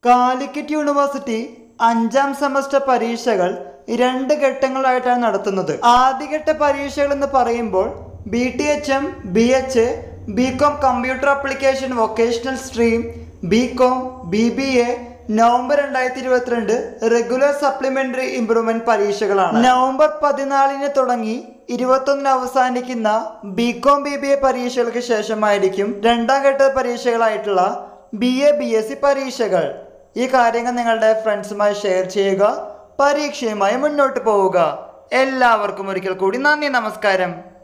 Calicut university അഞ്ചാം semester പരീക്ഷകൾ രണ്ട് ഘട്ടങ്ങളായിട്ടാണ് നടത്തുന്നത് ആദ്യഘട്ട പരീക്ഷകൾ എന്ന് പറയുമ്പോൾ B T H M B H B com computer application vocational stream B com B B A November രണ്ടായിരത്തി ഇരുപത്തിരണ്ട് റെഗുലർ സപ്ലിമെന്ററി ഇംപ്രൂവ്മെന്റ് പരീക്ഷകളാണ് നവംബർ പതിനാലിന് തുടങ്ങി ഇരുപത്തൊന്നിന് അവസാനിക്കുന്ന B com B B A പരീക്ഷകൾക്ക് ശേഷമായിരിക്കും രണ്ടാം ഘട്ട പരീക്ഷകളായിട്ടുള്ള B A B S C പരീക്ഷകൾ ഈ കാര്യങ്ങൾ നിങ്ങളുടെ ഫ്രണ്ട്സുമായി ഷെയർ ചെയ്യുക പരീക്ഷയുമായി മുന്നോട്ട് പോവുക എല്ലാവർക്കും ഒരിക്കൽ കൂടി നന്ദി നമസ്കാരം